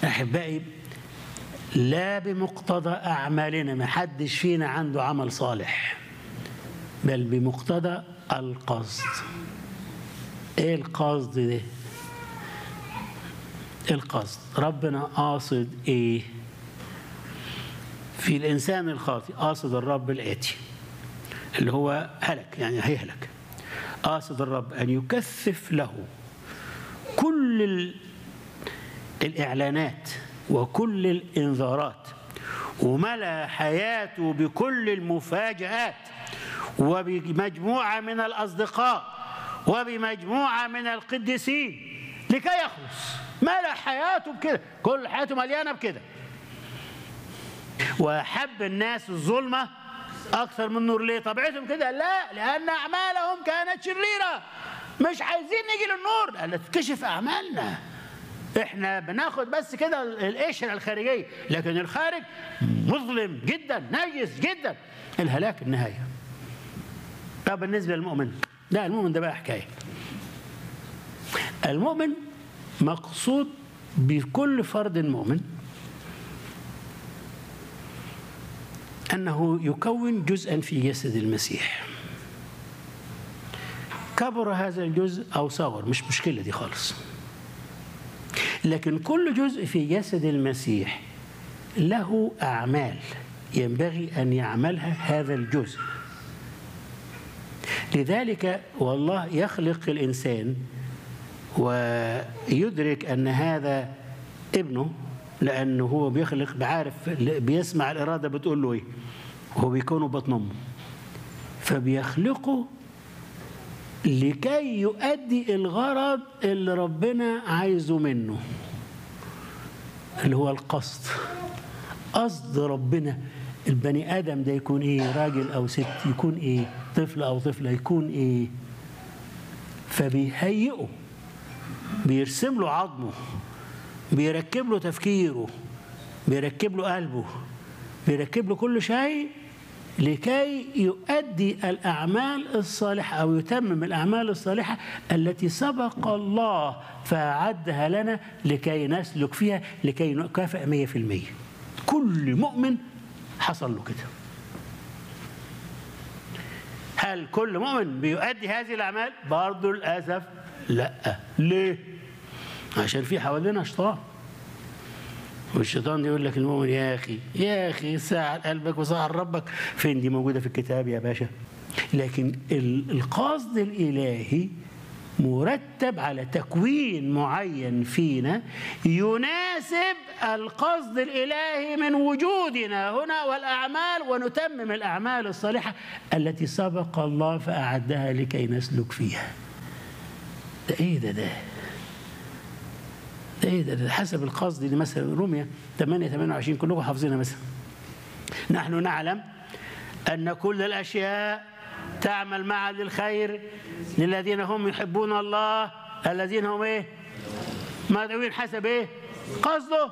أحبائي لا بمقتضى أعمالنا ما حدش فينا عنده عمل صالح بل بمقتضى القصد ايه القصد ده القصد ربنا قاصد ايه في الانسان الخاطئ قاصد الرب الاتي اللي هو هلك يعني هيهلك قاصد الرب ان يكثف له كل ال... الاعلانات وكل الانذارات وملا حياته بكل المفاجآت وبمجموعة من الأصدقاء وبمجموعة من القديسين لكي يخلص ملا حياته بكده كل حياته مليانة بكده وأحب الناس الظلمة أكثر من النور ليه طبيعتهم كده لا لأن أعمالهم كانت شريرة مش عايزين نيجي للنور قال تكشف أعمالنا احنا بناخد بس كده القشره الخارجيه لكن الخارج مظلم جدا نجس جدا الهلاك النهايه طب بالنسبه للمؤمن لا المؤمن ده بقى حكايه المؤمن مقصود بكل فرد مؤمن انه يكون جزءا في جسد المسيح كبر هذا الجزء او صغر مش مشكله دي خالص لكن كل جزء في جسد المسيح له اعمال ينبغي ان يعملها هذا الجزء لذلك والله يخلق الانسان ويدرك ان هذا ابنه لانه هو بيخلق بعارف بيسمع الاراده بتقول له ايه هو بيكون بطن امه فبيخلقه لكي يؤدي الغرض اللي ربنا عايزه منه اللي هو القصد قصد ربنا البني ادم ده يكون ايه راجل او ست يكون ايه طفل او طفله يكون ايه فبيهيئه بيرسم له عظمه بيركب له تفكيره بيركب له قلبه بيركب له كل شيء لكي يؤدي الأعمال الصالحة أو يتمم الأعمال الصالحة التي سبق الله فأعدها لنا لكي نسلك فيها لكي نكافئ مية في المية كل مؤمن حصل له كده هل كل مؤمن بيؤدي هذه الأعمال؟ برضه للأسف لا ليه؟ عشان في حوالينا شيطان والشيطان يقول لك المؤمن يا اخي يا اخي ساعة قلبك وساعة ربك فين دي موجوده في الكتاب يا باشا لكن القصد الالهي مرتب على تكوين معين فينا يناسب القصد الالهي من وجودنا هنا والاعمال ونتمم الاعمال الصالحه التي سبق الله فاعدها لكي نسلك فيها ده ايه ده ده ده ايه ده, ده حسب القصد اللي مثلا روميا 8 28 كلكم حافظينها مثلا نحن نعلم ان كل الاشياء تعمل معا للخير للذين هم يحبون الله الذين هم ايه مدعوين حسب ايه قصده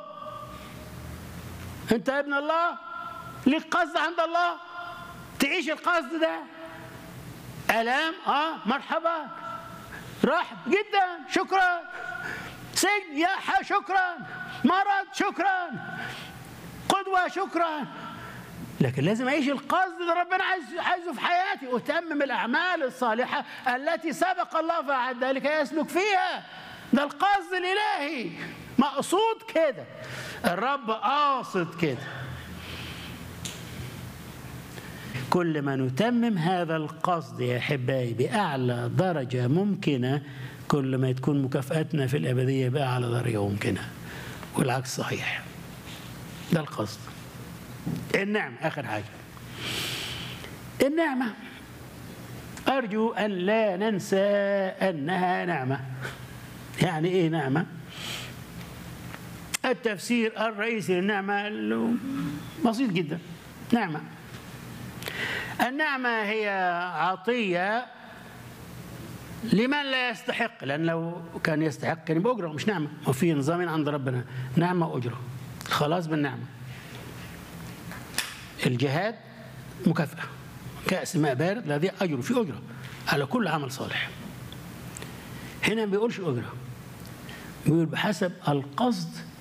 انت ابن الله ليك قصد عند الله تعيش القصد ده الام اه مرحبا رحب جدا شكرا سجن يا شكرا مرض شكرا قدوة شكرا لكن لازم أعيش القصد اللي ربنا عايز عايزه في حياتي أتمم الأعمال الصالحة التي سبق الله فأعدها لكي يسلك فيها ده القصد الإلهي مقصود كده الرب قاصد كده كل ما نتمم هذا القصد يا أحبائي بأعلى درجة ممكنة كل ما تكون مكافأتنا في الأبدية بأعلى درجة ممكنة والعكس صحيح ده القصد النعمة آخر حاجة النعمة أرجو أن لا ننسى أنها نعمة يعني إيه نعمة؟ التفسير الرئيسي للنعمة بسيط جدا نعمة النعمة هي عطية لمن لا يستحق لأن لو كان يستحق كان يبقى أجرة مش نعمة وفي نظام عند ربنا نعمة وأجرة خلاص بالنعمة الجهاد مكافأة كأس ماء بارد الذي أجر في أجرة على كل عمل صالح هنا ما بيقولش أجرة بيقول بحسب القصد